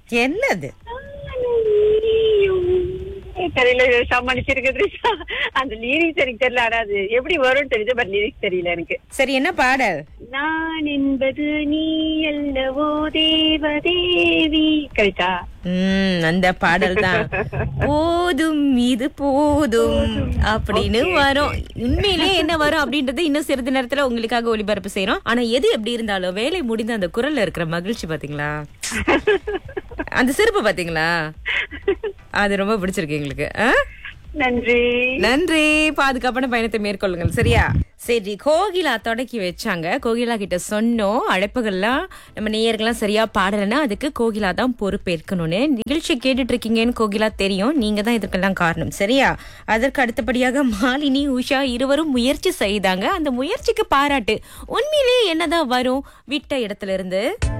என்னது தெரியல சமாளிச்சிருக்கு த்ரிஷா. அந்த லிரிக்ஸ் எனக்கு தெரியல ஆனா அது எப்படி வரும்னு தெரியுது பட் லிரிக்ஸ் தெரியல எனக்கு சரி என்ன பாடல் நான் என்பது நீ அல்லவோ தேவதேவி கவிதா உம் அந்த பாடல் தான் போதும் இது போதும் அப்படின்னு வரும் உண்மையிலே என்ன வரும் அப்படின்றது இன்னும் சிறிது நேரத்துல உங்களுக்காக ஒளிபரப்பு செய்யறோம் ஆனா எது எப்படி இருந்தாலும் வேலை முடிந்த அந்த குரல்ல இருக்கிற மகிழ்ச்சி பாத்தீங்களா அந்த சிறப்பு பாத்தீங்களா அது ரொம்ப பிடிச்சிருக்கு எங்களுக்கு ஆ? நன்றி நன்றி பாதுகாப்பான பயணத்தை மேற்கொள்ளுங்கள் சரியா சரி கோகிலா தொடக்கி வச்சாங்க கோகிலா கிட்ட சொன்னோம் அழைப்புகள்லாம் நம்ம நேயர்கள்லாம் சரியா பாடலைன்னா அதுக்கு கோகிலா தான் பொறுப்பேற்கணும்னு நிகழ்ச்சி கேட்டுட்டு இருக்கீங்கன்னு கோகிலா தெரியும் நீங்க தான் இதுக்கெல்லாம் காரணம் சரியா அதற்கு அடுத்தபடியாக மாலினி உஷா இருவரும் முயற்சி செய்தாங்க அந்த முயற்சிக்கு பாராட்டு உண்மையிலேயே என்னதான் வரும் விட்ட இடத்துல இருந்து